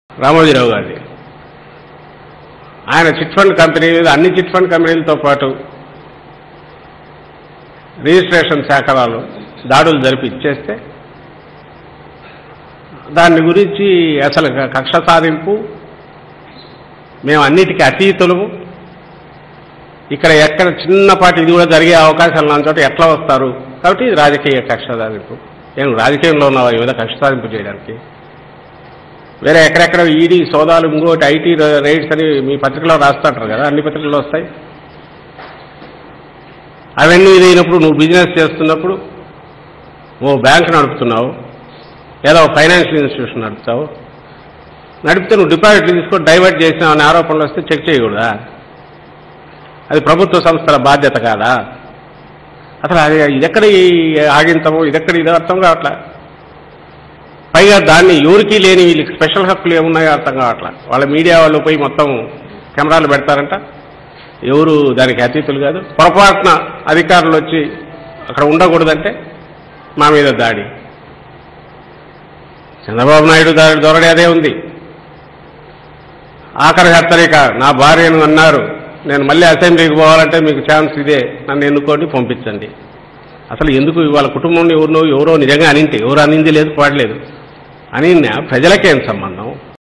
రామోజీరావు గారిది ఆయన chit fund company మీద అన్ని చిట్ ఫండ్ కంపెనీలతో పాటు రిజిస్ట్రేషన్ శాఖలలో దాడులు జరిపి ఇచ్చేస్తే దాని గురించి అసలు క- కక్ష సాధింపు మేము అన్నిటికీ అతీతులము ఇక్కడ ఎక్కడ చిన్నపాటి ఇది కూడా జరిగే అవకాశాలు ఉన్న చోట ఎట్లా వస్తారు కాబట్టి ఇది రాజకీయ కక్ష సాధింపు నేను రాజకీయంలో ఉన్న వివిధ కక్ష సాధింపు చేయడానికి వేరే ఎక్కడెక్కడ ఈడీ సోదాలు ఇంకోటి ఐటీ రైడ్స్ అని మీ పత్రికలో రాస్తుంటారు కదా అన్ని పత్రికల్లో వస్తాయి అవన్నీ ఇదైనప్పుడు నువ్వు బిజినెస్ చేస్తున్నప్పుడు ఓ బ్యాంక్ నడుపుతున్నావు లేదా ఓ ఫైనాన్షియల్ ఇన్స్టిట్యూషన్ నడుపుతావు నడిపితే నువ్వు డిపాజిట్లు తీసుకొని డైవర్ట్ చేసినావు అనే ఆరోపణలు వస్తే చెక్ చేయకూడదా అది ప్రభుత్వ సంస్థల బాధ్యత కాదా అసలు అది ఇదెక్కడ ఈ ఆగింతము ఇదెక్కడ ఇది అర్థం కావట్లా పైగా దాన్ని ఎవరికీ లేని వీళ్ళకి స్పెషల్ హక్కులు ఏమున్నాయో అర్థం కావట్లా వాళ్ళ మీడియా వాళ్ళు పోయి మొత్తం కెమెరాలు పెడతారంట ఎవరు దానికి అతీతులు కాదు పొరపాటున అధికారులు వచ్చి అక్కడ ఉండకూడదంటే మా మీద దాడి చంద్రబాబు నాయుడు దాడి దొరడే అదే ఉంది ఆఖరి హెచ్చరిక నా భార్యను అన్నారు నేను మళ్ళీ అసెంబ్లీకి పోవాలంటే మీకు ఛాన్స్ ఇదే నన్ను ఎన్నుకోండి పంపించండి అసలు ఎందుకు వాళ్ళ కుటుంబంలో ఎవరినో ఎవరో నిజంగా అనింటే ఎవరు అనింది లేదు పాడలేదు అని ప్రజలకేం సంబంధం